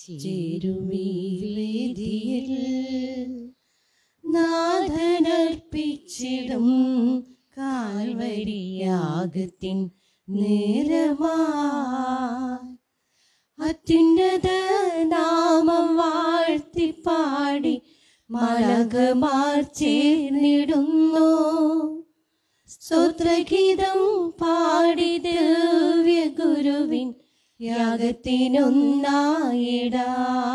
ചേരുമീ വേദിയിൽ നാഥനർപ്പിച്ചിടും കാൽവരിയാകത്തിൻ നേരമാ അത്യുന്നത നാമം വാഴ്ത്തിപ്പാടി മലകമാർ ചേർന്നിടുന്നു സ്തോത്രഗീതം പാടി ദിവ്യ ഗുരുവിൻ യാഗത്തിനൊന്നായിടാ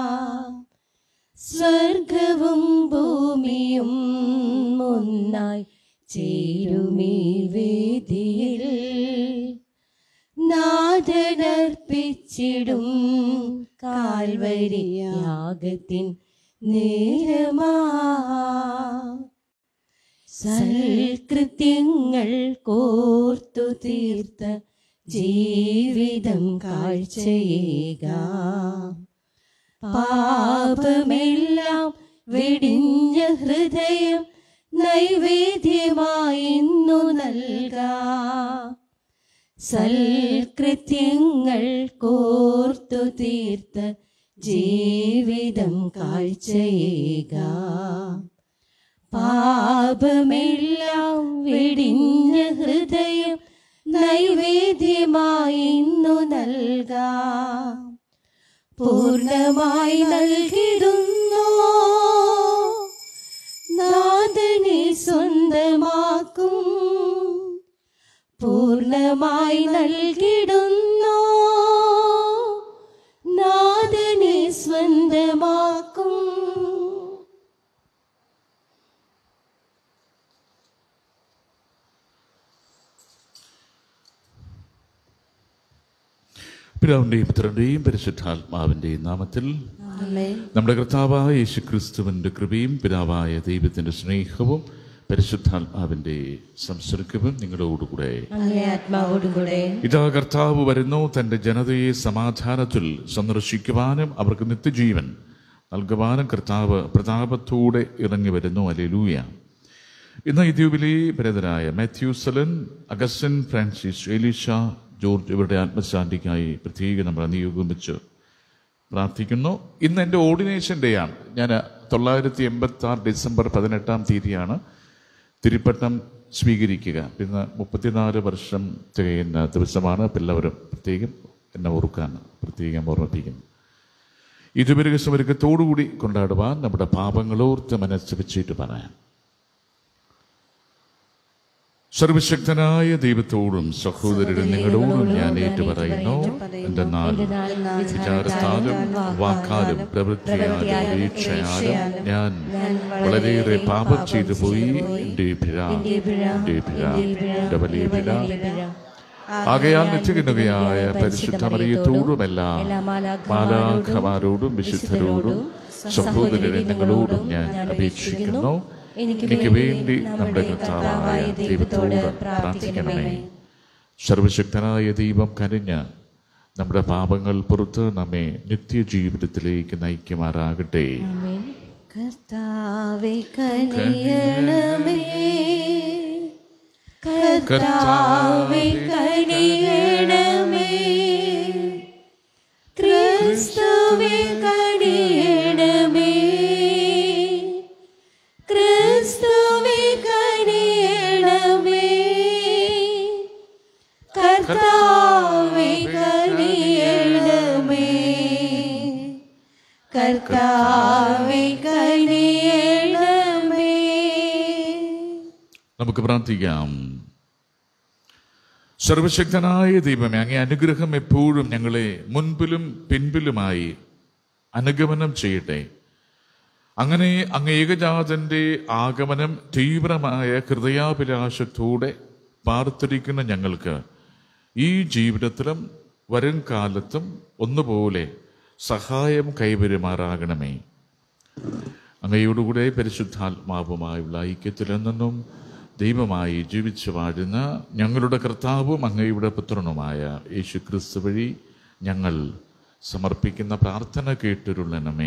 സ്വർഗവും ഭൂമിയും ഒന്നായി ചേരുമീ വേദിയിൽ നാഥനർപ്പിച്ചിടും കാൽവരി യാഗത്തിൻ നേരമാ സൽകൃത്യങ്ങൾ കോർത്തു തീർത്ത ജീവിതം കാഴ്ചയേകാം പാപമെല്ലാം വെടിഞ്ഞ ഹൃദയം നൈവേദ്യമായി ഇന്നു നൽകാം സൽകൃത്യങ്ങൾ കോർത്തു തീർത്ത ജീവിതം കാഴ്ചയേകാം പാപമെല്ലാം വെടിഞ്ഞ ഹൃദയം നൈവേദ്യമായി ഇന്നു നൽകാം പൂർണ്ണമായി നൽകിടുന്നു നാഥനെ സ്വന്തമാക്കും പൂർണ്ണമായി നൽകിടുന്നു നാഥനെ സ്വന്തമാക്കും പിതാവിന്റെയും പുത്രന്റെയും പരിശുദ്ധാത്മാവിന്റെയും നാമത്തിൽ നമ്മുടെ കർത്താവായ യേശു ക്രിസ്തുവിന്റെ കൃപയും പിതാവായ ദൈവത്തിന്റെ സ്നേഹവും പരിശുദ്ധാത്മാവിന്റെ സംസർഗവും നിങ്ങളോടുകൂടെ അങ്ങേ ആത്മാവോടുകൂടെ ഇതാ കർത്താവ് വരുന്നു തന്റെ ജനതയെ സമാധാനത്തിൽ സന്ദർശിക്കുവാനും അവർക്ക് നിത്യജീവൻ നൽകുവാനും കർത്താവ് പ്രതാപത്തോടെ ഇറങ്ങി വരുന്നു അലെലൂയ ഇന്ന് ഇദ്യൂബിലി ഭരതരായ മാത്യു സലൻ അഗസ്റ്റൻ ഫ്രാൻസിസ് എലീഷ ജോർജ് ഇവരുടെ ആത്മശാന്തിക്കായി പ്രത്യേകം നമ്മൾ നിയോഗം വെച്ച് പ്രാർത്ഥിക്കുന്നു ഇന്ന് എൻ്റെ ഓർഡിനേഷൻ ഡേ ആണ് ഞാൻ തൊള്ളായിരത്തി എൺപത്തി ആറ് ഡിസംബർ പതിനെട്ടാം തീയതിയാണ് തിരുപ്പട്ടം സ്വീകരിക്കുക ഇന്ന് മുപ്പത്തിനാല് വർഷം തികയുന്ന ദിവസമാണ് അപ്പോൾ എല്ലാവരും പ്രത്യേകം എന്നെ ഓർക്കാൻ പ്രത്യേകം ഓർമ്മിപ്പിക്കുന്നു ഇതുപരികസമൊരുക്കത്തോടുകൂടി കൊണ്ടാടുവാൻ നമ്മുടെ പാപങ്ങളോർത്ത് മനസ്സ് വെച്ചിട്ട് പറയാം സർവശക്തനായ ദൈവത്തോടും സഹോദരരും നിങ്ങളോടും ഞാൻ ഏറ്റുപറയുന്നു എന്തെന്നാൽ വിചാരത്താലും വാക്കാലും പ്രവൃത്തിയാലും വീക്ഷയാലും ഞാൻ വളരെയേറെ പാപം ചെയ്തു പോയി എൻ്റെ പിഴ എൻ്റെ പിഴ എൻ്റെ വലിയ പിഴ ആകയാൽ നിത്യകനുകയായ പരിശുദ്ധ മറിയത്തോടുമെല്ലാം മാലാഖമാരോടും വിശുദ്ധരോടും സഹോദരരെ നിങ്ങളോടും ഞാൻ അപേക്ഷിക്കുന്നു എനിക്ക് വേണ്ടി നമ്മുടെ കർത്താവായ ദൈവത്തോട് പ്രാർത്ഥിക്കണമേ സർവശക്തനായ ദൈവം കനിഞ്ഞ് നമ്മുടെ പാപങ്ങൾ പുറത്ത് നമ്മെ നിത്യജീവിതത്തിലേക്ക് നയിക്കുമാറാകട്ടെ കർത്താവെ കനിയണമേ കർത്താവെ കനിയണമേ ക്രിസ്തുവെ കനിയണമേ ക്രിസ്തുവെ കനിയണമേ കർത്താവെ കനിയണമേ കർത്താവെ കനിയണമേ നമുക്ക് പ്രാർത്ഥിക്കാം സർവശക്തനായ ദൈവമേ അങ്ങേ അനുഗ്രഹം എപ്പോഴും ഞങ്ങളെ മുൻപിലും പിൻപിലുമായി അനുഗമനം ചെയ്യട്ടെ അങ്ങനെ അങ്ങ് ഏകജാതന്റെ ആഗമനം തീവ്രമായ ഹൃദയാഭിലാഷത്തോടെ പാർത്തിരിക്കുന്ന ഞങ്ങൾക്ക് ഈ ജീവിതത്തിലും വരും കാലത്തും ഒന്നുപോലെ സഹായം കൈവരുമാറാകണമേ അങ്ങയോടുകൂടെ പരിശുദ്ധാത്മാവുമായുള്ള ഐക്യത്തിൽ നിന്നും ദൈവമായി ജീവിച്ചു വാഴുന്ന ഞങ്ങളുടെ കർത്താവും അങ്ങയുടെ പുത്രനുമായ യേശു ക്രിസ്തു വഴി ഞങ്ങൾ സമർപ്പിക്കുന്ന പ്രാർത്ഥന കേട്ടിരുള്ളണമേ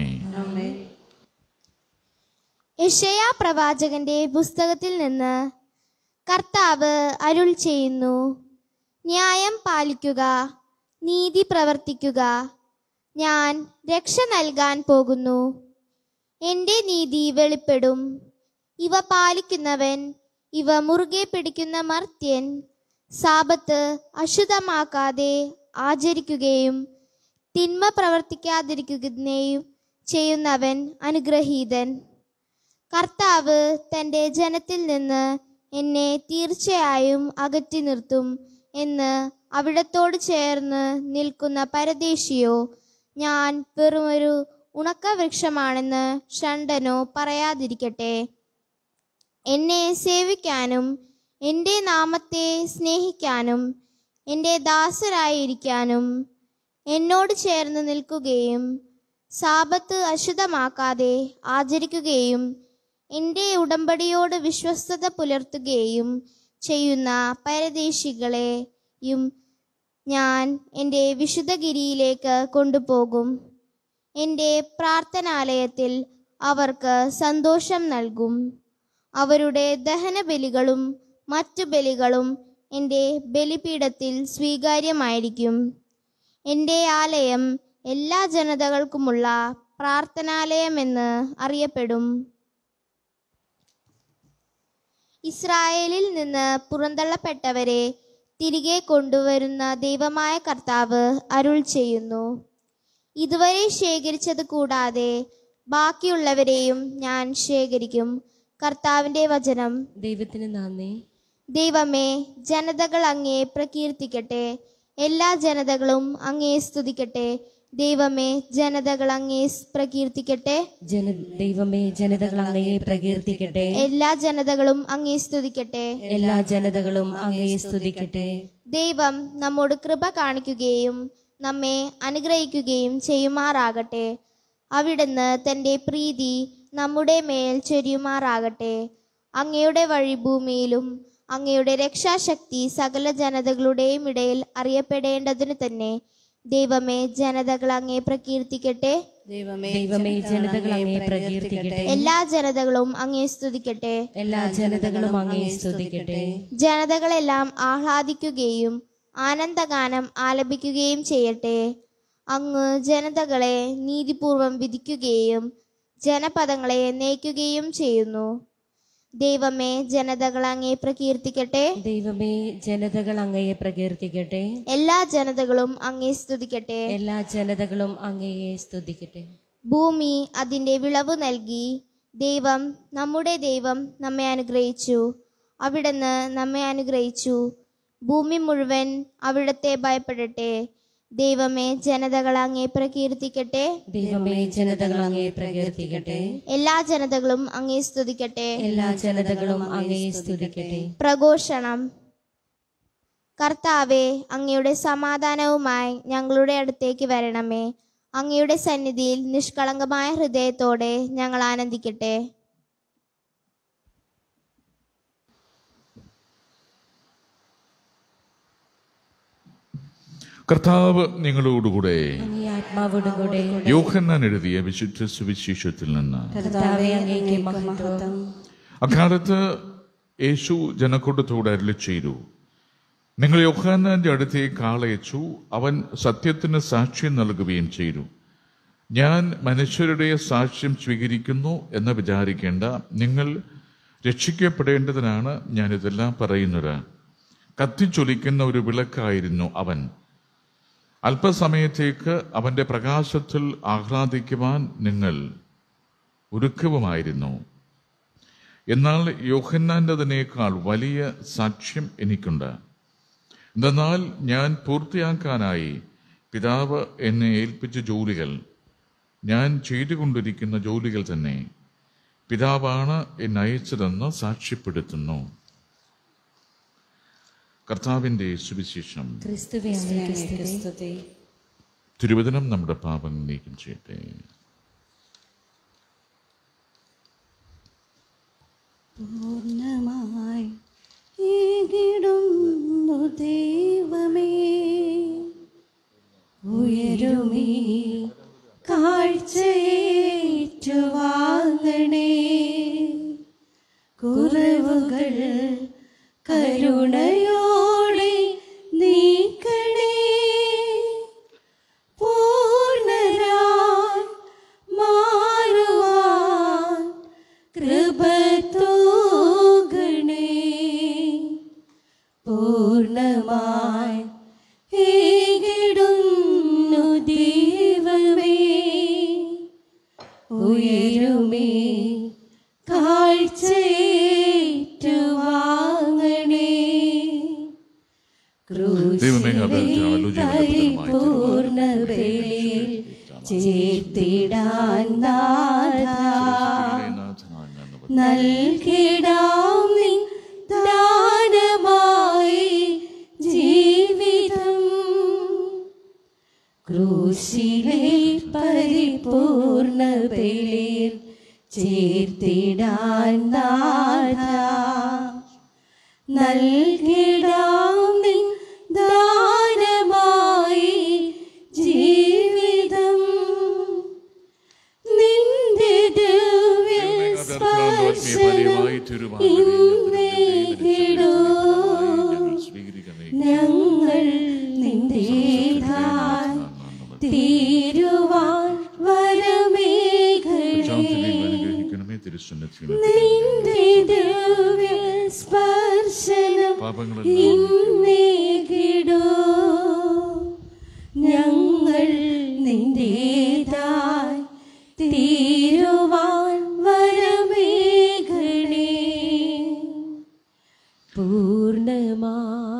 യശയ പ്രവാചകന്റെ പുസ്തകത്തിൽ നിന്ന് കർത്താവ് അരുൾ ചെയ്യുന്നു ന്യായം പാലിക്കുക നീതി പ്രവർത്തിക്കുക ഞാൻ രക്ഷ നൽകാൻ പോകുന്നു എന്റെ നീതി വെളിപ്പെടും ഇവ പാലിക്കുന്നവൻ ഇവ മുറുകെ പിടിക്കുന്ന മർത്യൻ സാപത്ത് അശുദ്ധമാക്കാതെ ആചരിക്കുകയും തിന്മ പ്രവർത്തിക്കാതിരിക്കുകയും ചെയ്യുന്നവൻ അനുഗ്രഹീതൻ കർത്താവ് തൻ്റെ ജനത്തിൽ നിന്ന് എന്നെ തീർച്ചയായും അകറ്റി നിർത്തും എന്ന് അവിടത്തോട് ചേർന്ന് നിൽക്കുന്ന പരദേശിയോ ഞാൻ വെറുമൊരു ഉണക്കവൃക്ഷമാണെന്ന് ഷണ്ടനോ പറയാതിരിക്കട്ടെ എന്നെ സേവിക്കാനും എൻ്റെ നാമത്തെ സ്നേഹിക്കാനും എൻ്റെ ദാസരായിരിക്കാനും എന്നോട് ചേർന്ന് നിൽക്കുകയും സാപത്ത് അശുദ്ധമാക്കാതെ ആചരിക്കുകയും എൻ്റെ ഉടമ്പടിയോട് വിശ്വസ്തത പുലർത്തുകയും ചെയ്യുന്ന പരദേശികളെയും ഞാൻ എൻ്റെ വിശുദ്ധഗിരിയിലേക്ക് കൊണ്ടുപോകും എൻ്റെ പ്രാർത്ഥനാലയത്തിൽ അവർക്ക് സന്തോഷം നൽകും അവരുടെ ദഹനബലികളും മറ്റു ബലികളും എൻ്റെ ബലിപീഠത്തിൽ സ്വീകാര്യമായിരിക്കും എൻ്റെ ആലയം എല്ലാ ജനതകൾക്കുമുള്ള പ്രാർത്ഥനാലയമെന്ന് അറിയപ്പെടും ഇസ്രായേലിൽ നിന്ന് പുറന്തള്ളപ്പെട്ടവരെ തിരികെ കൊണ്ടുവരുന്ന ദൈവമായ കർത്താവ് അരുൾ ചെയ്യുന്നു ഇതുവരെ ശേഖരിച്ചത് കൂടാതെ ബാക്കിയുള്ളവരെയും ഞാൻ ശേഖരിക്കും കർത്താവിൻ്റെ വചനം ദൈവത്തിന് നന്ദി ദൈവമേ ജനതകൾ അങ്ങേ പ്രകീർത്തിക്കട്ടെ എല്ലാ ജനതകളും അങ്ങേ സ്തുതിക്കട്ടെ ദൈവമേ ജനതകൾ അങ്ങേ പ്രകീർത്തിക്കട്ടെ ജന ദൈവമേ ജനതകൾ അങ്ങയെ പ്രകീർത്തിക്കട്ടെ എല്ലാ ജനതകളും അങ്ങേ സ്തുതിക്കട്ടെ എല്ലാ ജനതകളും അങ്ങയെ സ്തുതിക്കട്ടെ ദൈവം നമ്മോട് കൃപ കാണിക്കുകയും നമ്മെ അനുഗ്രഹിക്കുകയും ചെയ്യുമാറാകട്ടെ അവിടുന്ന് തൻ്റെ പ്രീതി നമ്മുടെ മേൽ ചൊരിയുമാറാകട്ടെ അങ്ങയുടെ വഴി ഭൂമിയിലും അങ്ങയുടെ രക്ഷാശക്തി സകല ജനതകളുടെയും ഇടയിൽ അറിയപ്പെടേണ്ടതിന് തന്നെ ദൈവമേ ജനതകൾ അങ്ങേ പ്രകീർത്തിക്കട്ടെ ദൈവമേ ദൈവമേ ജനതകൾ അങ്ങയെ പ്രകീർത്തിക്കട്ടെ എല്ലാ ജനതകളും അങ്ങേ സ്തുതിക്കട്ടെ എല്ലാ ജനതകളും അങ്ങയെ സ്തുതിക്കട്ടെ ജനതകളെല്ലാം ആഹ്ലാദിക്കുകയും ആനന്ദഗാനം ആലപിക്കുകയും ചെയ്യട്ടെ അങ്ങ് ജനതകളെ നീതിപൂർവം വിധിക്കുകയും ജനപദങ്ങളെ നയിക്കുകയും ചെയ്യുന്നു ദൈവമേ ജനതകൾ അങ്ങേ പ്രകീർത്തിക്കട്ടെ ദൈവമേ ജനതകൾ അങ്ങയെ പ്രകീർത്തിക്കട്ടെ എല്ലാ ജനതകളും അങ്ങേ സ്തുതിക്കട്ടെ എല്ലാ ജനതകളും അങ്ങയെ സ്തുതിക്കട്ടെ ഭൂമി അതിൻ്റെ വിളവ് നൽകി ദൈവം നമ്മുടെ ദൈവം നമ്മെ അനുഗ്രഹിച്ചു അവിടുന്ന് നമ്മെ അനുഗ്രഹിച്ചു ഭൂമി മുഴുവൻ അവിടത്തെ ഭയപ്പെടട്ടെ ദൈവമേ ജനതകൾ അങ്ങേ പ്രകീർത്തിക്കട്ടെ ദൈവമേ ജനതകൾ അങ്ങയെ പ്രകീർത്തിക്കട്ടെ എല്ലാ ജനതകളും അങ്ങേ സ്തുതിക്കട്ടെ എല്ലാ ജനതകളും അങ്ങയെ സ്തുതിക്കട്ടെ പ്രഘോഷണം കർത്താവെ അങ്ങയുടെ സമാധാനവുമായി ഞങ്ങളുടെ അടുത്തേക്ക് വരണമേ അങ്ങയുടെ സന്നിധിയിൽ നിഷ്കളങ്കമായ ഹൃദയത്തോടെ ഞങ്ങൾ ആനന്ദിക്കട്ടെ കർത്താവ് നിങ്ങളോടുകൂടെ അങ്ങേ ആത്മാവോടും കൂടെ യോഹന്നാൻ എഴുതിയ വിശുദ്ധ സുവിശേഷത്തിൽ നിന്ന് കർത്താവെ അങ്ങേക്ക് മഹത്വം അക്കാലത്ത് യേശു ജനക്കൂട്ടത്തോട് അരുളി ചെയ്തു നിങ്ങൾ യോഹാന്നാന്റെ അടുത്തേക്ക് ആളയച്ചു അവൻ സത്യത്തിന് സാക്ഷ്യം നൽകുകയും ചെയ്തു ഞാൻ മനുഷ്യരുടെ സാക്ഷ്യം സ്വീകരിക്കുന്നു എന്ന് വിചാരിക്കേണ്ട നിങ്ങൾ രക്ഷിക്കപ്പെടേണ്ടതിനാണ് ഞാനിതെല്ലാം പറയുന്നത് കത്തിച്ചൊലിക്കുന്ന ഒരു വിളക്കായിരുന്നു അവൻ അല്പസമയത്തേക്ക് അവന്റെ പ്രകാശത്തിൽ ആഹ്ലാദിക്കുവാൻ നിങ്ങൾ ഒരുക്കവുമായിരുന്നു എന്നാൽ യോഹന്നാൻ്റെതിനേക്കാൾ വലിയ സാക്ഷ്യം എനിക്കുണ്ട് എന്തെന്നാൽ ഞാൻ പൂർത്തിയാക്കാനായി പിതാവ് എന്നെ ഏൽപ്പിച്ച ജോലികൾ ഞാൻ ചെയ്തുകൊണ്ടിരിക്കുന്ന ജോലികൾ തന്നെ പിതാവാണ് എന്നെ അയച്ചതെന്ന് സാക്ഷ്യപ്പെടുത്തുന്നു കർത്താവിൻ്റെ സുവിശേഷം ക്രിസ്തുവെ അങ്ങേക്ക് സ്തുതി സ്തുതി തിരുവചനം നമ്മുടെ പാപം നീക്കം ചെയ്യട്ടെ പൂർണ്ണമായി ഏകിടുന്നു ദൈവമേ ഉയരുമേ കാഴ്ചയേറ്റുവാങ്ങണേ കുറവുകൾ കരുണയോടെ നീക്കണേ പൂർണ്ണ പൂർണ്ണമായി ഏകിടുന്നു ദൈവമേ ഉയരുമേ കാഴ്ചയേറ്റുവാങ്ങണേ ദൈവമേ, അപേക്ഷയാണ് രുചിയുള്ള പൂർണ്ണ ബലിയിൽ ചേർത്തിടാൻ നാഥ നൽകിടാം നിൻ ദാനമായി ജീവിതം ക്രൂശിലെ പരിപൂർണ ബലിയിൽ ചേർത്തിടാൻ നാഥ നൽകിടാം നിൻ ദാനമായി ജീവിതം നിന്റെ ദിവ്യ സ്പർശനം ഇന്നേകിടൂ ഞങ്ങൾ നിന്റേതായി തീരുവാൻ വരമേഘണേ നിന്റെ ദിവ്യ സ്പർശനം ഇന്നേകിടൂ ഞങ്ങൾ നിന്റേതായി തീരുവാൻ വരമേഘണേ പൂർണ്ണമാ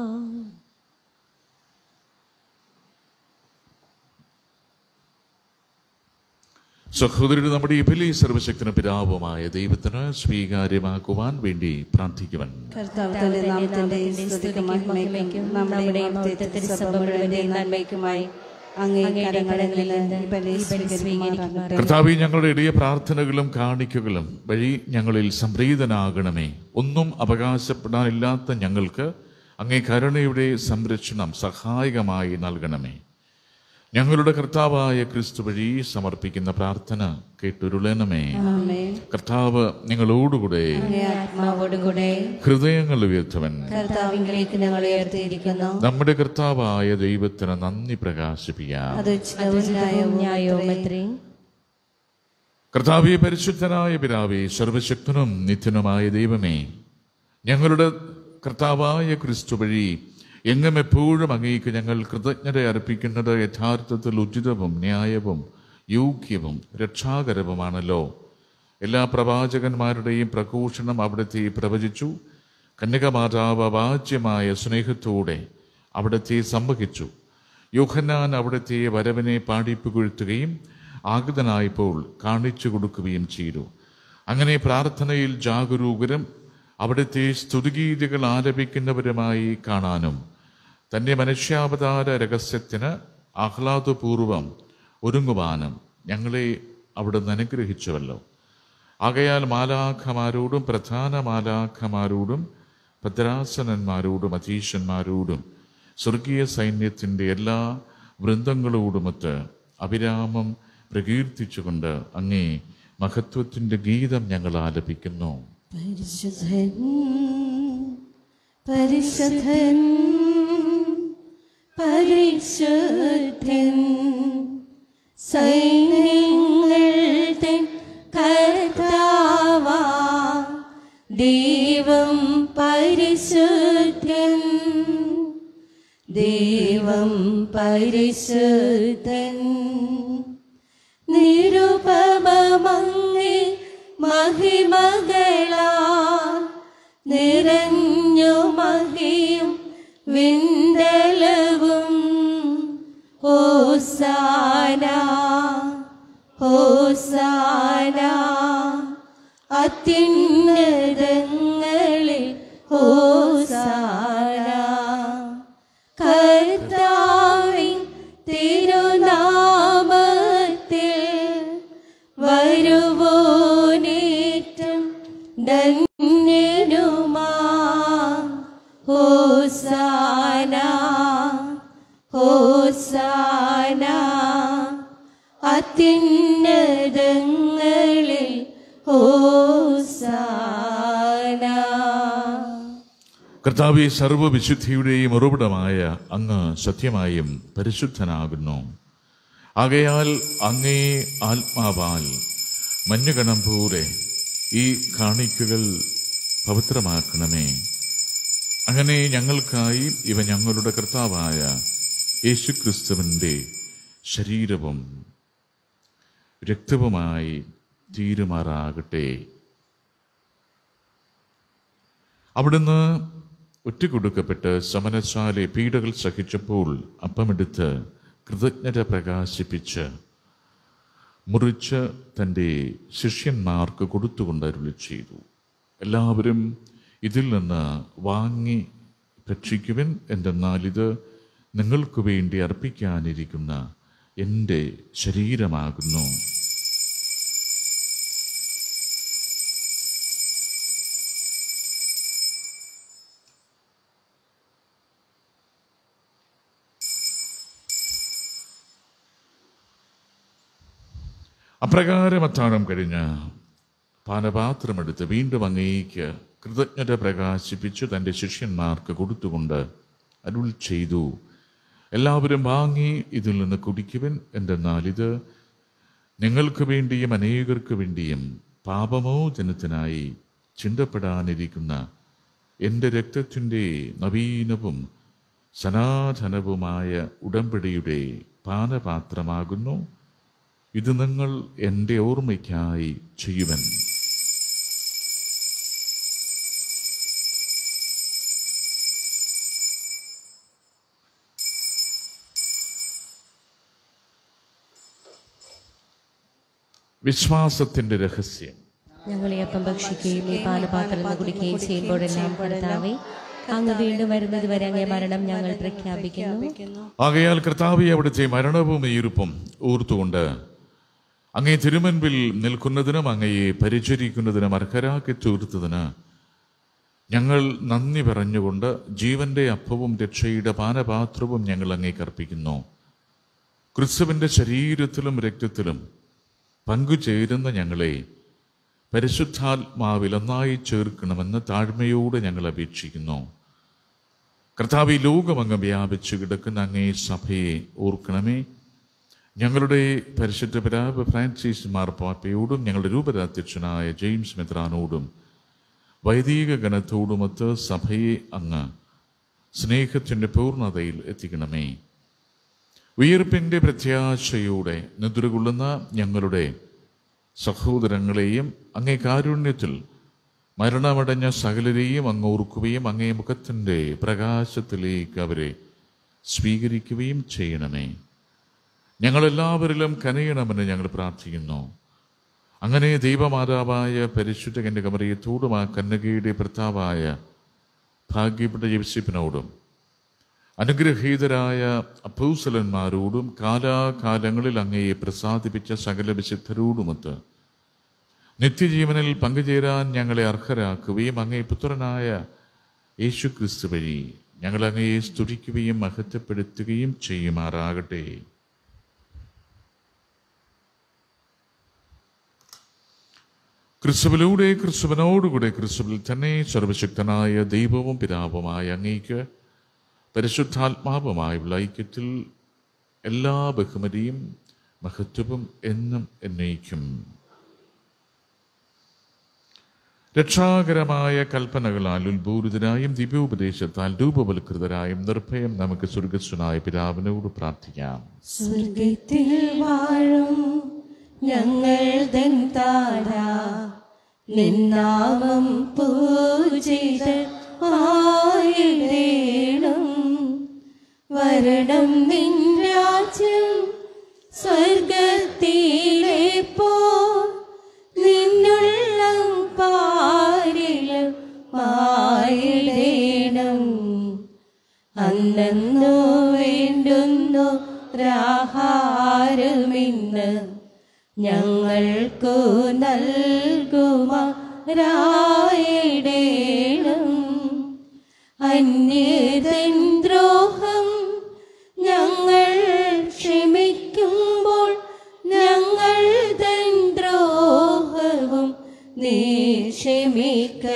സഹോദരൻ നമ്മുടെ ഈ ബലി സർവശക്തന പിതാവുമായ ദൈവത്തിന് സ്വീകാര്യമാക്കുവാൻ വേണ്ടി പ്രാർത്ഥിക്കുവാൻ കർത്താവ് തന്റെ നാമത്തിന്റെ സ്തുതിക്കും മഹിമയ്ക്കും നമ്മുടെ മൗത്യത്തിൽ സഭ മുഴുവന്റെയും നന്മയ്ക്കുമായി അങ്ങേ കരങ്ങളിൽ നിന്ന് ഈ ബലി സ്വീകരിക്കുമാറാകട്ടെ. കർത്താവെ ഞങ്ങളുടെ ഇടയ പ്രാർത്ഥനകളും കാണിക്കകളും വഴി ഞങ്ങളിൽ സംപ്രീതനാകണമേ ഒന്നും അവകാശപ്പെടാനില്ലാത്ത ഞങ്ങൾക്ക് അങ്ങേ കരുണയുടെ സംരക്ഷണം സഹായകമായി നൽകണമേ ഞങ്ങളുടെ കർത്താവായ ക്രിസ്തു വഴി സമർപ്പിക്കുന്ന പ്രാർത്ഥന കേട്ടുരുളണമേ ആമേൻ. കർത്താവ് നിങ്ങളോടുകൂടെ അങ്ങേ ആത്മാവോടുകൂടെ ഹൃദയങ്ങൾ ഉയർത്തവൻ കർത്താവിലേക്ക് ഞങ്ങൾ ഉയർത്തിയിരിക്കുന്നു നമ്മുടെ കർത്താവായ ദൈവത്തിന് നന്ദി പ്രകാശിപ്പിക്കാം അത് ഉചിതവും ന്യായവും അത്രേ. കർത്താവെ പരിശുദ്ധനായ പിതാവേ സർവശക്തനും നിത്യനുമായ ദൈവമേ ഞങ്ങളുടെ കർത്താവായ ക്രിസ്തു വഴി എങ്ങും എപ്പോഴും അങ്ങേക്ക് ഞങ്ങൾ കൃതജ്ഞത അർപ്പിക്കുന്നത് യഥാർത്ഥത്തിൽ ഉചിതവും ന്യായവും യോഗ്യവും രക്ഷാകരവുമാണല്ലോ എല്ലാ പ്രവാചകന്മാരുടെയും പ്രഘോഷണം അവിടുത്തെ പ്രവചിച്ചു കന്യകമാതാവ് വാച്യമായ സ്നേഹത്തോടെ അവിടത്തെ സംവഹിച്ചു യോഹന്നാൻ അവിടുത്തെ വരവിനെ പാടിപ്പുകൊഴുത്തുകയും ആഗതനായപ്പോൾ കാണിച്ചു കൊടുക്കുകയും ചെയ്തു അങ്ങനെ പ്രാർത്ഥനയിൽ ജാഗരൂകരും അവിടുത്തെ സ്തുതിഗീതികൾ ആലപിക്കുന്നവരുമായി കാണാനും തന്റെ മനുഷ്യാവതാര രഹസ്യത്തിന് ആഹ്ലാദപൂർവം ഒരുങ്ങുവാനും ഞങ്ങളെ അവിടുന്ന് അനുഗ്രഹിച്ചുവല്ലോ ആകയാൽ മാലാഖമാരോടും പ്രധാന മാലാഖമാരോടും ഭദ്രാസനന്മാരോടും അധീശന്മാരോടും സ്വർഗീയ സൈന്യത്തിൻ്റെ എല്ലാ വൃന്ദങ്ങളോടുമൊത്ത് അവിരാമം പ്രകീർത്തിച്ചുകൊണ്ട് അങ്ങേ മഹത്വത്തിൻ്റെ ഗീതം ഞങ്ങൾ ആലപിക്കുന്നു പരിശുദ്ധൻ പരിശുദ്ധൻ പരിശുദ്ധൻ സൈന്യങ്ങൾ തൻ കർത്താവാ ദൈവം പരിശുദ്ധൻ ദൈവം പരിശുദ്ധൻ നിരുപമങ്ങി മഹിമകളാ നിറഞ്ഞു മഹിയും വിണ്ടലവും ഹോസാന ഹോസാന അത്യുന്നതങ്ങളിൽ ഹോസാന കർത്താവിൻ തിരുനാമത്തിൽ വരുവോനേറ്റം ധന്യനുമാ ഹോസാന ഹോസാന അത്യുന്നതങ്ങളിൽ ഹോസാന കർത്താവെ സർവവിശുദ്ധിയുടെയും ഉറവിടമായ അങ്ങ് സത്യമായും പരിശുദ്ധനാകുന്നു ആകയാൽ അങ്ങേ ആത്മാവാൽ മഞ്ഞുകണം പോലെ ഈ കാണിക്കകൾ പവിത്രമാക്കണമേ അങ്ങനെ ഞങ്ങൾക്കായി ഇവ ഞങ്ങളുടെ കർത്താവായ യേശുക്രിസ്തുവിൻ്റെ ശരീരവും രക്തവുമായി തീരുമാറാകട്ടെ അവിടുന്ന് ഒറ്റുകൊടുക്കപ്പെട്ട് സമനശാലെ പീഡകൾ സഹിച്ചപ്പോൾ അപ്പമെടുത്ത് കൃതജ്ഞത പ്രകാശിപ്പിച്ച് മുറിച്ച് തൻ്റെ ശിഷ്യന്മാർക്ക് കൊടുത്തുകൊണ്ട് അരുളി ചെയ്തു എല്ലാവരും ഇതിൽ നിന്ന് വാങ്ങി ഭക്ഷിക്കുവിൻ എന്തെന്നാൽ ഇത് നിങ്ങൾക്ക് വേണ്ടി അർപ്പിക്കാനിരിക്കുന്ന എൻ്റെ ശരീരമാകുന്നു അപ്രകാരം അത്താഴം കഴിഞ്ഞ് പാനപാത്രമെടുത്ത് വീണ്ടും അങ്ങേക്ക് കൃതജ്ഞത പ്രകാശിപ്പിച്ചു തൻ്റെ ശിഷ്യന്മാർക്ക് കൊടുത്തുകൊണ്ട് അരുൾ ചെയ്തു എല്ലാവരും വാങ്ങി ഇതിൽ നിന്ന് കുടിക്കുവിൻ എന്തെന്നാൽ ഇത് നിങ്ങൾക്ക് വേണ്ടിയും അനേകർക്ക് വേണ്ടിയും പാപമോചനത്തിനായി ചിന്തപ്പെടാനിരിക്കുന്ന എൻ്റെ രക്തത്തിൻ്റെ നവീനവും സനാതനവുമായ ഉടമ്പടിയുടെ പാനപാത്രമാകുന്നു ഇത് നിങ്ങൾ എൻ്റെ ഓർമ്മയ്ക്കായി ചെയ്യുവൻ വിശ്വാസത്തിന്റെ രഹസ്യം ഞങ്ങൾ ഈ അപ്പം ഭക്ഷിക്കുകയും ഈ പാനപാത്രം നിന്ന് കുടിക്കുകയും ചെയ്യുമ്പോഴെല്ലാം കർത്താവെ അങ്ങ് വീണ്ടും വരുന്നത് വരെ അങ്ങേ മരണം ഞങ്ങൾ പ്രഖ്യാപിക്കുന്നു ആകയാൽ കർത്താവെ അവിടുത്തെ മരണവും ഈർപ്പും ഓർത്തുകൊണ്ട് അങ്ങേ തിരുമുൻപിൽ നിൽക്കുന്നതിനും അങ്ങയെ പരിചരിക്കുന്നതിനും അർഹരാക്കി തീർത്തതിന് ഞങ്ങൾ നന്ദി പറഞ്ഞുകൊണ്ട് ജീവന്റെ അപ്പവും രക്ഷയുടെ പാനപാത്രവും ഞങ്ങൾ അങ്ങേക്ക് അർപ്പിക്കുന്നു ക്രിസ്തുവിന്റെ ശരീരത്തിലും രക്തത്തിലും പങ്കുചേരുന്ന ഞങ്ങളെ പരിശുദ്ധാത്മാവിൽ ഒന്നായി ചേർക്കണമെന്ന് താഴ്മയോടെ ഞങ്ങൾ അപേക്ഷിക്കുന്നു കർത്താവ് ഈ ലോകമങ്ങ് വ്യാപിച്ചു കിടക്കുന്ന അങ്ങേ സഭയെ ഓർക്കണമേ ഞങ്ങളുടെ പരിശുദ്ധ പിതാവ് ഫ്രാൻസിസ് മാർപ്പാപ്പയോടും ഞങ്ങളുടെ രൂപതാധ്യക്ഷനായ ജെയിംസ് മെത്രാനോടും വൈദിക ഗണത്തോടുമൊത്ത് സഭയെ അങ്ങ് സ്നേഹത്തിൻ്റെ പൂർണ്ണതയിൽ എത്തിക്കണമേ ഉയർപ്പിൻ്റെ പ്രത്യാശയോടെ നിദ്രകൊള്ളുന്ന ഞങ്ങളുടെ സഹോദരങ്ങളെയും അങ്ങേ കാരുണ്യത്തിൽ മരണമടഞ്ഞ സകലരെയും അങ്ങ് ഓർക്കുകയും അങ്ങേ മുഖത്തിൻ്റെ പ്രകാശത്തിലേക്ക് അവരെ സ്വീകരിക്കുകയും ചെയ്യണമേ ഞങ്ങളെല്ലാവരിലും കനയണമെന്ന് ഞങ്ങൾ പ്രാർത്ഥിക്കുന്നു അങ്ങനെ ദൈവമാതാവായ പരിശുദ്ധ കന്യകമറിയത്തോടും ആ കന്യകയുടെ ഭർത്താവായ ഭാഗ്യപ്പെട്ട യവസിപ്പിനോടും അനുഗ്രഹീതരായ അപ്പൂസലന്മാരോടും കാലാകാലങ്ങളിൽ അങ്ങയെ പ്രസാദിപ്പിച്ച സകല വിശുദ്ധരോടുമൊത്ത് നിത്യജീവനിൽ പങ്കുചേരാൻ ഞങ്ങളെ അർഹരാക്കുകയും അങ്ങേ പുത്രനായ യേശു ക്രിസ്തു വഴി ഞങ്ങൾ അങ്ങയെ സ്തുതിക്കുകയും മഹത്വപ്പെടുത്തുകയും ചെയ്യുമാറാകട്ടെ ക്രിസ്തുവിലൂടെ ക്രിസ്തുവിനോടുകൂടെ ക്രിസ്തുവിൽ തന്നെ സർവശക്തനായ ദൈവവും പിതാവുമായ അങ്ങേക്ക് പരിശുദ്ധാത്മാവുമായുള്ള ഐക്യത്തിൽ എല്ലാ ബഹുമതിയും മഹത്വവും എന്നും എന്നേക്കും രക്ഷാകരമായ കൽപ്പനകളാൽ ഉത്ഭൂരിതരായും ദിവ്യോപദേശത്താൽ രൂപവൽകൃതരായും നിർഭയം നമുക്ക് സ്വർഗസ്വനായ പിതാവിനോട് പ്രാർത്ഥിക്കാം സ്വർഗത്തിൽ വാഴും ഞങ്ങൾ തൻ താരാ നിന്നാമം പൂജിത ആയിടേണം വരണം നിൻ രാജ്യം സ്വർഗത്തിലെ പോ നിന്നുള്ള പാരിലും ആയിടേണം അന്നു വേണ്ടുന്നു രാഹാരമിന്ന് ഞങ്ങൾക്കു നൽകുമാരായിടേണം അന്യതൻ ദ്രോഹം ഞങ്ങൾ ക്ഷമിക്കുമ്പോൾ ഞങ്ങൾ തൻ ദ്രോഹവും നീ ക്ഷമിക്ക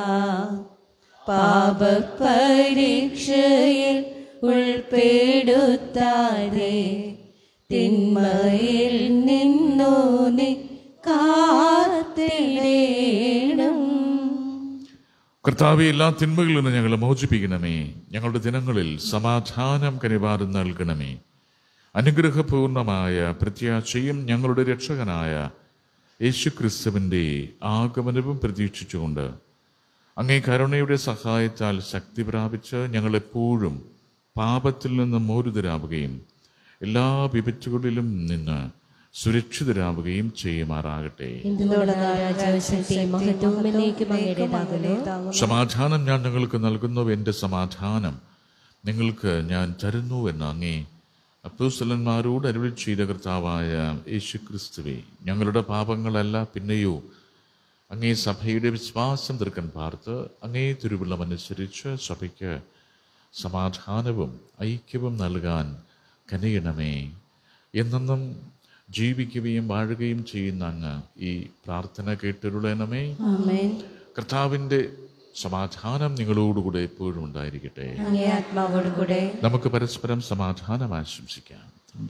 പാപപരീക്ഷയിൽ ഉൾപ്പെടുത്താതെ തിന്മയിൽ നിന്നു നീ കാത്തിടേണം കർത്താവെ എല്ലാ തിന്മകളിൽ നിന്ന് ഞങ്ങളെ മോചിപ്പിക്കണമേ ഞങ്ങളുടെ ദിനങ്ങളിൽ സമാധാനം കനിവാരം നൽകണമേ അനുഗ്രഹപൂർണമായ പ്രത്യാശയും ഞങ്ങളുടെ രക്ഷകനായ യേശുക്രിസ്തുവിൻ്റെ ആഗമനവും പ്രതീക്ഷിച്ചുകൊണ്ട് അങ്ങേ കരുണയുടെ സഹായത്താൽ ശക്തി പ്രാപിച്ച് ഞങ്ങളെപ്പോഴും പാപത്തിൽ നിന്ന് മോരുതരാവുകയും എല്ലാ വിപത്തുകളിലും നിന്ന് സുരക്ഷിതരാവുകയും ചെയ്യുമാറാകട്ടെ എന്തുകൊണ്ടുള്ള രാജാശക്തിയും മഹത്വവും എന്നേക്കും അങ്ങയുടേതാകുന്നു സമാധാനം ഞാൻ നിങ്ങൾക്ക് നൽകുന്നു എൻ്റെ സമാധാനം നിങ്ങൾക്ക് ഞാൻ തരുന്നുവെന്ന് അങ്ങേ അപ്പോസ്തലന്മാരോട് അരുളി ചെയ്ത കർത്താവായ യേശു ക്രിസ്തുവെ ഞങ്ങളുടെ പാപങ്ങളല്ല പിന്നെയോ അങ്ങേ സഭയുടെ വിശ്വാസം തീർക്കാൻ പാർത്ത് അങ്ങേ തിരുവിള്ളമനുസരിച്ച് സഭയ്ക്ക് സമാധാനവും ഐക്യവും നൽകാൻ കനിയണമേ എന്നെന്നും ജീവിക്കുകയും വാഴുകയും ചെയ്യുന്ന അങ്ങ് ഈ പ്രാർത്ഥന കേട്ടിരുളണമേ ആമേൻ കർത്താവിൻ്റെ സമാധാനം നിങ്ങളോടുകൂടെ എപ്പോഴും ഉണ്ടായിരിക്കട്ടെ അങ്ങേ ആത്മാവോടും കൂടെ നമുക്ക് പരസ്പരം സമാധാനം ആശംസിക്കാം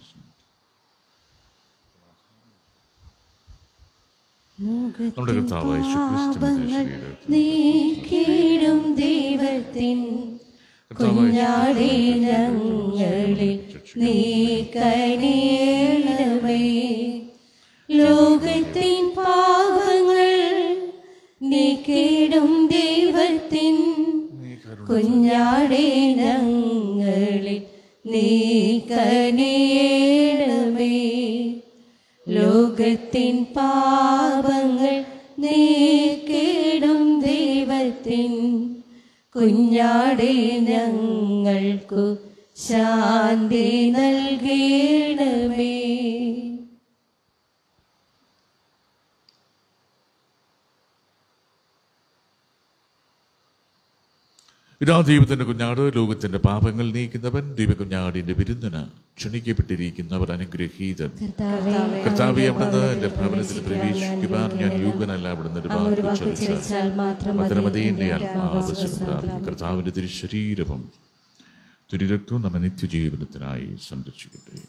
നമ്മുടെ കർത്താവായ യേശുക്രിസ്തുവിന്റെ ശരീരത്തിൽ നീക്കിടും ദൈവത്തിൻ കുഞ്ഞാടേ ഞങ്ങളിൽ നീ കനിയണമേ ലോകത്തിൻ പാവങ്ങൾ നീക്കിടും ദൈവത്തിൻ കുഞ്ഞാടേ ഞങ്ങളിൽ നീ കനിയണമേ ലോകത്തിൻ പാപങ്ങൾ നീക്കിടും ദൈവത്തിൻ കുഞ്ഞാടെ ഞങ്ങൾക്കു ശാന്തി നൽകണമേ ഇതാ ദൈവത്തിന്റെ കുഞ്ഞാട് ലോകത്തിന്റെ പാപങ്ങൾ നീക്കുന്നവൻ ദൈവകുഞ്ഞാടിന്റെ വിരുന്നിന് ക്ഷണിക്കപ്പെട്ടിരിക്കുന്നവർ അനുഗ്രഹീതൻ കർത്താവെ അവിടുന്ന് എന്റെ ഭവനത്തിൽ പ്രവേശിക്കുവാൻ ഞാൻ യോഗ്യനല്ല അവിടുന്ന് ഒരു വാക്ക് ഉച്ചരിച്ചാൽ ഉച്ചരിച്ചാൽ മാത്രം മതി മാത്രമതേ എന്റെ ആത്മാവ് സുഖപ്രാപിക്കും. കർത്താവിന്റെ തിരുശരീരവും തിരുരക്തവും നമ്മെ നിത്യജീവനത്തിനായി സംരക്ഷിക്കട്ടെ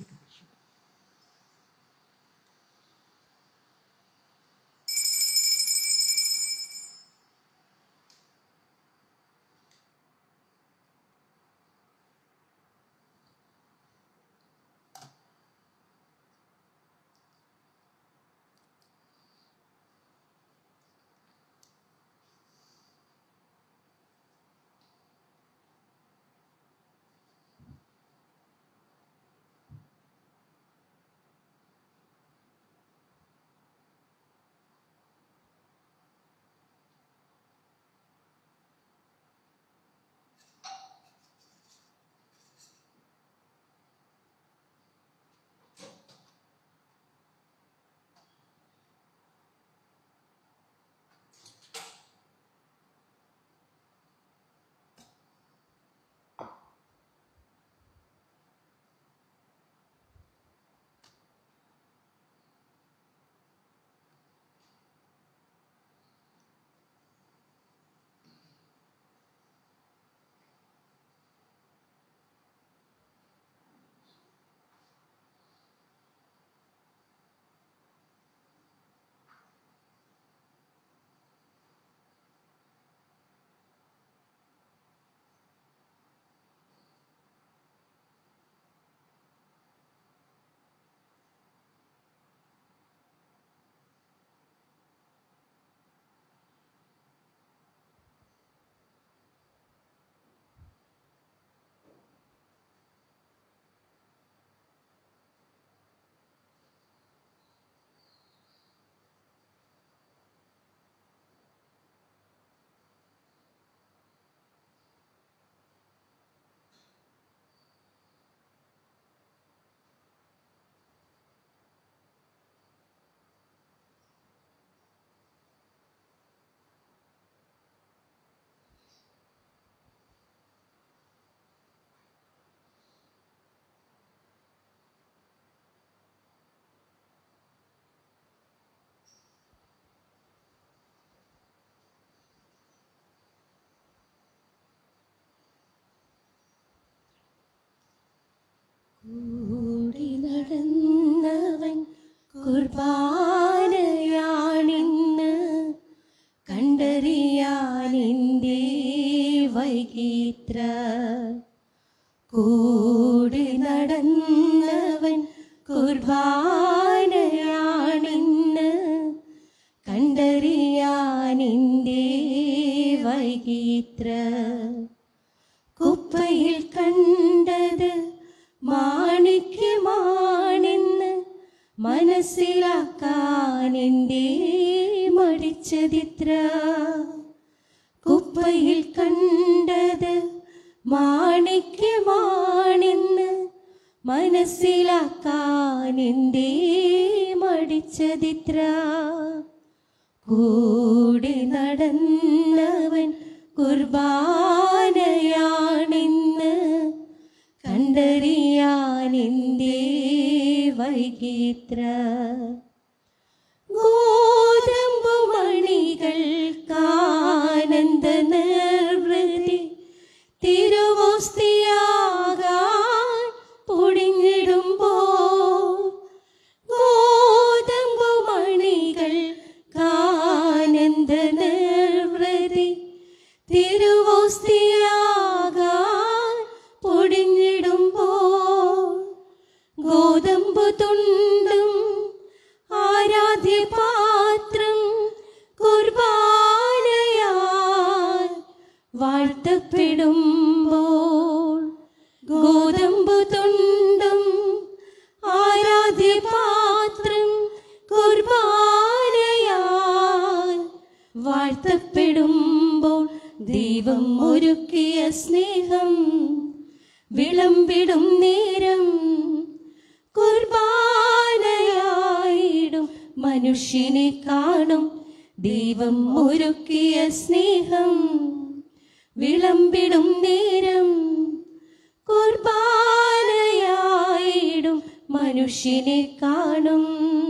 കൂടി നടന്നവൻ കുർബാനയാണിന്ന് കണ്ടറിയാനിൻ്റെ വൈകിത്ര കുപ്പയിൽ കണ്ടത് മാണിക്യമാണെന്ന് മനസ്സിലാക്കാൻ എൻ്റെ മടിച്ചതിത്ര കുപ്പയിൽ കണ്ടത് മാണിക്യമാണെന്ന് മനസ്സിലാക്കാൻ എൻ്റെ മടിച്ചതിത്ര കൂടി നടന്നവൻ കുർബാനയാണിന്ന് കണ്ടറിയാൻ എൻ്റെ വൈകിത്ര ഗോതമ്പുമണികൾക്കാനന്ദ നിർവൃതി തിരുവോസ്തിയാകാൻ പൊടിഞ്ഞിടുമ്പോ ഗോതമ്പുമണികൾക്കാനന്ദ നിർവൃതി തിരുവോസ്തിയാകാൻ പൊടിഞ്ഞിടുമ്പോ ഗോതമ്പ് തുണ്ടും ആരാധ്യ പാത്രം കുർബാനയാൽ വാഴ്ത്തപ്പെടുമ്പോൾ ഗോതമ്പ് തുണ്ടും ആരാധ്യ പാത്രം കുർബാനയാൽ വാഴ്ത്തപ്പെടുമ്പോൾ ദൈവം ഒരുക്കിയ സ്നേഹം വിളമ്പിടും നേരം കുർബാനയായിടും മനുഷ്യനെ കാണും ദൈവം ഒരുക്കിയ സ്നേഹം വിളമ്പിടും നേരം കുർബാനയായിടും മനുഷ്യനെ കാണും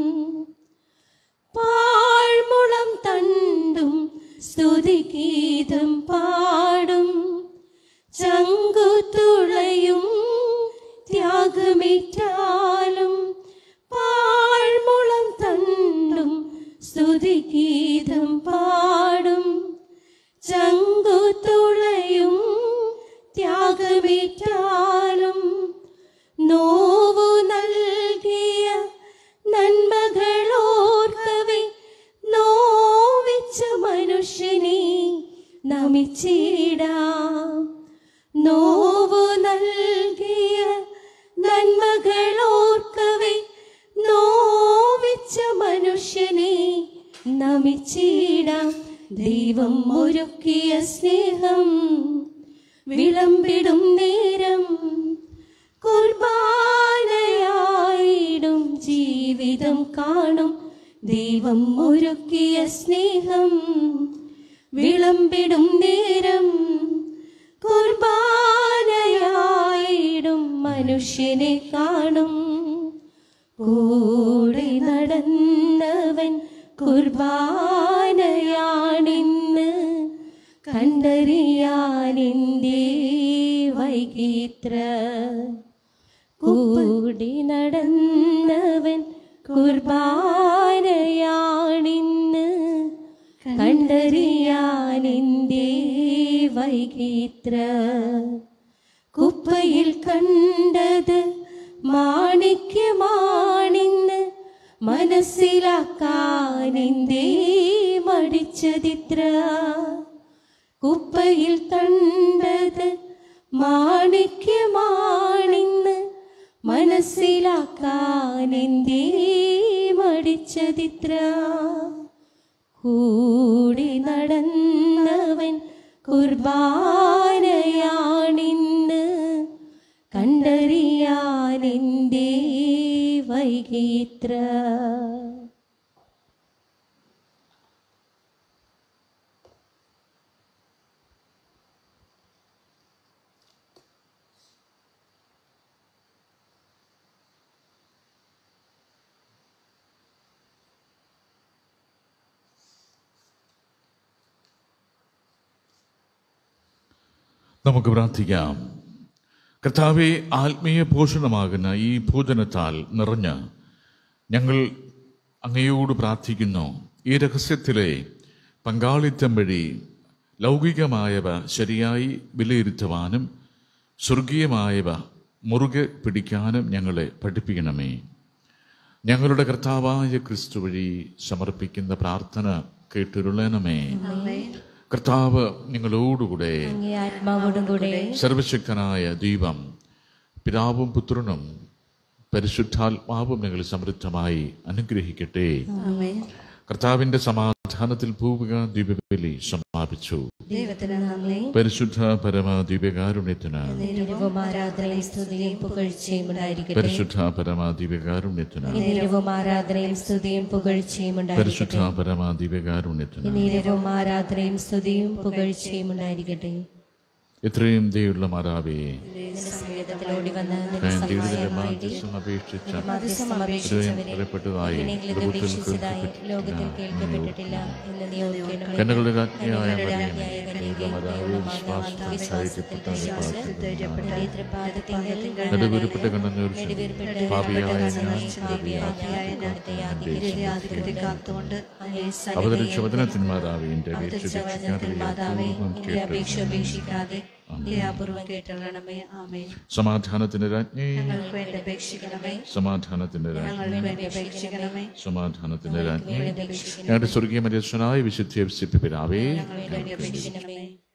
പാഴ്മുളം തണ്ടും സ്തുതിഗീതം പാടും ചങ്കുതുളയും ത്യാഗമേറ്റാലും പാഴ്മുളം തണ്ടും സ്തുതിഗീതം പാടും ചങ്കുതുളയും ത്യാഗമേറ്റാലും നോവു നൽകിയ നന്മകളോർക്കവേ നോവിച്ച മനുഷ്യനെ നമിച്ചിടാം നോവു നൽകിയ നന്മകളോർക്കവേ നോവിച്ച മനുഷ്യനെ നമിച്ചിടാം ദൈവം ഒരുക്കിയ സ്നേഹം വിളമ്പിടും നേരം കുർബാനയായിടും ജീവിതം കാണും ദൈവം ഒരുക്കിയ സ്നേഹം വിളമ്പിടും നേരം കുർബാനയായിടും മനുഷ്യനെ കാണും കൂടി നടന്നവൻ കുർബാനയാണിന്ന് കണ്ടറിയാനിൻ്റെ വൈകിത്ര കൂടി നടന്നവൻ കുർബാനയാണിന്ന് കണ്ടറിയാനിൻ്റെ വൈകിത്ര കുപ്പയിൽ കണ്ടത് മാണിക്യമാണിന്ന് മനസ്സിലാക്കാനെന്തേ മടിച്ചതിത്ര കുപ്പയിൽ കണ്ടത് മാണിക്യമാണിന്ന് മനസ്സിലാക്കാനെന്തേ മടിച്ചതിത്ര കൂടി നടന്നവൻ കുർബാനയാണിന്ന് കണ്ടറിയാനെന്തേ വൈകിത്ര നമുക്ക് പ്രാർത്ഥിക്കാം കർത്താവെ ആത്മീയ പോഷണമാകുന്ന ഈ ഭോജനത്താൽ നിറഞ്ഞ് ഞങ്ങൾ അങ്ങയോട് പ്രാർത്ഥിക്കുന്നു ഈ രഹസ്യത്തിലെ പങ്കാളിത്തം വഴി ലൗകികമായവ ശരിയായി വിലയിരുത്തുവാനും സ്വർഗീയമായവ മുറുകെ പിടിക്കാനും ഞങ്ങളെ പഠിപ്പിക്കണമേ ഞങ്ങളുടെ കർത്താവായ ക്രിസ്തു വഴി സമർപ്പിക്കുന്ന പ്രാർത്ഥന കേട്ടുരുളണമേ കർത്താവ് നിങ്ങളോടുകൂടെ അങ്ങേ ആത്മാവോടും കൂടെ സർവശക്തനായ ദീപം പിതാവും പുത്രനും പരിശുദ്ധാത്മാവും നിങ്ങൾ സമൃദ്ധമായി അനുഗ്രഹിക്കട്ടെ കർത്താവിന്റെ സമാധാനത്തിൽ പോവുക ദീപബലി സമാപിച്ചു ദൈവത്തിന് നന്ദി പരിശുദ്ധ പരമ ദിവ്യകാരുണ്യത്തിന് നേരവും ആരാധനയും സ്തുതിയും പുകഴ്ചയും ഉണ്ടായിരിക്കട്ടെ പരിശുദ്ധ പരമ ദിവ്യകാരുണ്യത്തിന് നേരവും ആരാധനയും സ്തുതിയും പുകഴ്ചയും ഉണ്ടായിരിക്കട്ടെ പരിശുദ്ധ പരമ ദിവ്യകാരുണ്യത്തിന് നേരവും ആരാധനയും സ്തുതിയും പുകഴ്ചയും ഉണ്ടായിരിക്കട്ടെ എത്രയും ദയുള്ള മാറാവേ സമയത്തിലോടി വന്ന് ദൈവത്തിന്റെ മാധ്യസ്ഥം അപേക്ഷിച്ച ഹൃദയം പറയപ്പെട്ടതായി അപേക്ഷിച്ചതായി ലോകത്തിൽ കേൾക്കപ്പെട്ടിട്ടില്ല എന്ന് നീ ഓർക്കണമേ കണ്ണുകളുടെ രാജ്ഞിയായ മറിയം കന്യകേ, മാതാവ് വിശ്വാസത്തിൽ ധൈര്യപ്പെട്ട തൃപ്പാദത്തിങ്കൽ നെടുവീർപ്പിട്ട കണ്ണുനീർ പാപിയായ ഞാൻ കാത്തുകൊണ്ട് അവതരിച്ച വചനത്തിന്മാരാവേ എന്റെ അപേക്ഷ അപേക്ഷ ഉപേക്ഷിക്കാതെ ദയാപൂർവം കേട്ടണമേ ആമേ സമാധാനത്തിന്റെ രാജ്ഞി ഞങ്ങൾക്ക് വേണ്ടി അപേക്ഷിക്കണമേ സമാധാനത്തിന്റെ രാജ്ഞി ഞങ്ങൾക്ക് വേണ്ടി അപേക്ഷിക്കണമേ സമാധാനത്തിന്റെ രാജ്ഞി ഞങ്ങളുടെ സ്വർഗീയ മര്യാദനായ വിശുദ്ധിയെ വിശിപ്പിപ്പിരാവേ ഞങ്ങൾക്ക് വേണ്ടി അപേക്ഷിക്കണമേ